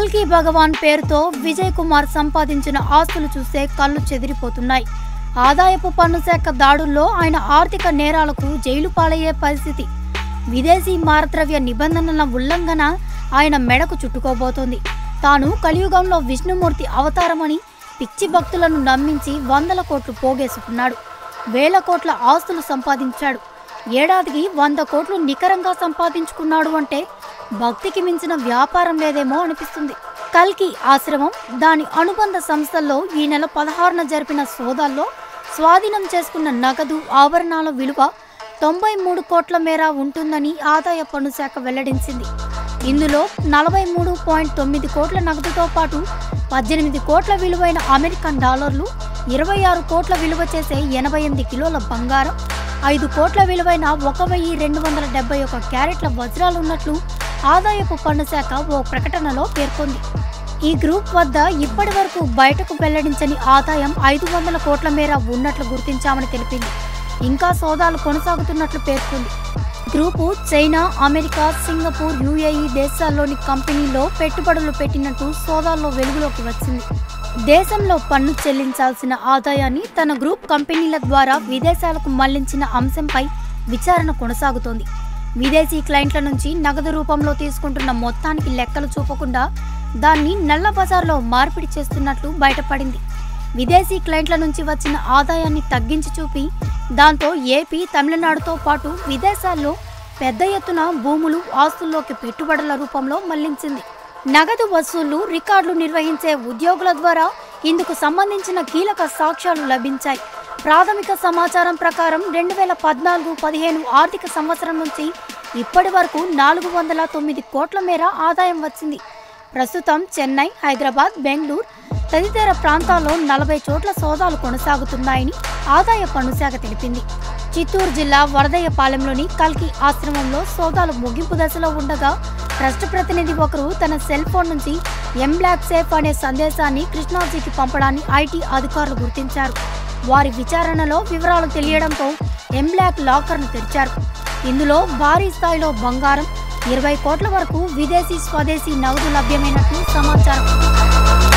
కల్కి భగవాన్ పేరుతో విజయ్ కుమార్ సంపాదించిన ఆస్తులు చూస్తే కళ్ళు చెదిరిపోతున్నాయి ఆదాయపు పన్ను శాఖ దాడుల్లో ఆయన ఆర్థిక నేరాలకు జైలు పాలయ్యే పరిస్థితి విదేశీ మారద్రవ్య నిబంధనల ఉల్లంఘన ఆయన మెడకు చుట్టుకోబోతోంది తాను కలియుగంలో విష్ణుమూర్తి అవతారమని పిచ్చి భక్తులను నమ్మించి వందల కోట్లు పోగేసుకున్నాడు వేల కోట్ల ఆస్తులు సంపాదించాడు ఏడాదికి వంద కోట్లు నికరంగా సంపాదించుకున్నాడు అంటే భక్తికి మించిన వ్యాపారం లేదేమో అనిపిస్తుంది కల్కి ఆశ్రమం దాని అనుబంధ సంస్థల్లో ఈ నెల పదహారున జరిపిన సోదాల్లో స్వాధీనం చేసుకున్న నగదు ఆభరణాల విలువ తొంభై మూడు కోట్ల మేర ఉంటుందని ఆదాయ పన్ను శాఖ వెల్లడించింది ఇందులో నలభై మూడు పాయింట్ తొమ్మిది కోట్ల నగదుతో పాటు పద్దెనిమిది కోట్ల విలువైన అమెరికన్ డాలర్లు ఇరవై ఆరు కోట్ల విలువ చేసే ఎనభై ఎనిమిది కిలోల బంగారం ఐదు కోట్ల విలువైన ఒక వెయ్యి రెండు వందల డెబ్బై ఒక క్యారెట్ల వజ్రాలు ఉన్నట్లు ఆదాయపు పన్ను శాఖ ఓ ప్రకటనలో పేర్కొంది ఈ గ్రూప్ వద్ద ఇప్పటి వరకు బయటకు వెల్లడించని ఆదాయం ఐదు వందల కోట్ల మేర ఉన్నట్లు గుర్తించామని తెలిపింది ఇంకా సోదాలు కొనసాగుతున్నట్లు పేర్కొంది group China America Singapore UAE దేశాల్లోని కంపెనీలో పెట్టుబడులు పెట్టినట్టు సోదాల్లో వెలుగులోకి వచ్చింది దేశంలో పన్ను చెల్లించాల్సిన ఆదాయాన్ని తన గ్రూప్ కంపెనీల ద్వారా విదేశాలకు మళ్లించిన అంశంపై విచారణ కొనసాగుతోంది విదేశీ క్లయింట్ల నుంచి నగదు రూపంలో తీసుకుంటున్న మొత్తానికి లెక్కలు చూపకుండా దాన్ని నల్ల బజార్లో మార్పిడి చేస్తున్నట్లు బయటపడింది విదేశీ క్లయింట్ల నుంచి వచ్చిన ఆదాయాన్ని తగ్గించి చూపి దాంతో ఏపీ తమిళనాడుతో పాటు విదేశాల్లో పెద్ద ఎత్తున భూములు ఆస్తుల్లోకి పెట్టుబడుల రూపంలో మళ్లించింది నగదు వసూళ్లు రికార్డులు నిర్వహించే ఉద్యోగుల ద్వారా ఇందుకు సంబంధించిన కీలక సాక్ష్యాలు లభించాయి ప్రాథమిక సమాచారం ప్రకారం రెండు వేల పద్నాలుగు పదిహేను ఆర్థిక సంవత్సరం నుంచి ఇప్పటి వరకు నాలుగు వందల తొమ్మిది కోట్ల మేర ఆదాయం వచ్చింది ప్రస్తుతం చెన్నై హైదరాబాద్ బెంగళూరు తదితర ప్రాంతాల్లో నలభై చోట్ల సోదాలు కొనసాగుతున్నాయని ఆదాయ పన్ను శాఖ తెలిపింది చిత్తూరు జిల్లా వరదయ్యపాలెంలోని కల్కి ఆశ్రమంలో సోదాలు ముగింపు దశలో ఉండగా ట్రస్ట్ ప్రతినిధి ఒకరు తన సెల్ ఫోన్ నుంచి ఎం బ్లాక్ సేఫ్ అనే సందేశాన్ని కృష్ణాజీకి పంపడాన్ని ఐటీ అధికారులు గుర్తించారు వారి విచారణలో వివరాలు తెలియడంతో ఎం బ్లాక్ లాకర్ను తెరిచారు ఇందులో భారీ స్థాయిలో బంగారం ఇరవై కోట్ల వరకు విదేశీ స్వదేశీ నగదు లభ్యమైనట్లు సమాచారం